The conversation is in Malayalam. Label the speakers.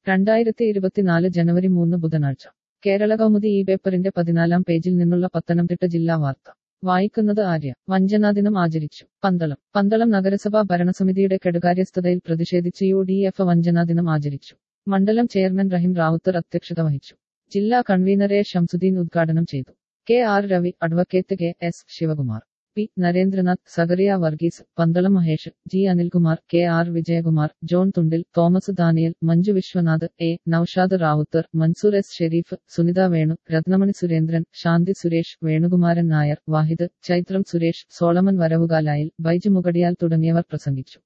Speaker 1: രണ്ടായിരത്തി ഇരുപത്തിനാല് ജനുവരി മൂന്ന് ബുധനാഴ്ച കേരള കൗമുദി ഈ പേപ്പറിന്റെ പതിനാലാം പേജിൽ നിന്നുള്ള പത്തനംതിട്ട ജില്ലാ വാർത്ത വായിക്കുന്നത് ആര്യ വഞ്ചനാ ദിനം ആചരിച്ചു പന്തളം പന്തളം നഗരസഭാ ഭരണസമിതിയുടെ കെടുകാര്യസ്ഥതയിൽ പ്രതിഷേധിച്ച് യു ഡി എഫ് വഞ്ചനാ ദിനം ആചരിച്ചു മണ്ഡലം ചെയർമാൻ റഹിം റാവുത്തർ അധ്യക്ഷത വഹിച്ചു ജില്ലാ കൺവീനർ എ ഷംസുദ്ദീൻ ഉദ്ഘാടനം ചെയ്തു K R Ravi advocate K S Sivakumar P Narendranath Zachariah Varghese Pandalam Mahesh G Anilkumar K R Vijayakumar John Thundil Thomas Daniel Manju Viswanath A Naushad Rawther Mansoor S Sherif Sunitha Venu Rathnamani Surendran Shanthi Suresh Venukumaran Nair Wahid Chaithram Suresh Solomon Varavukalayil Baiju Mukadiyal തുടങ്ങിയവർ പ്രസംഗിച്ചു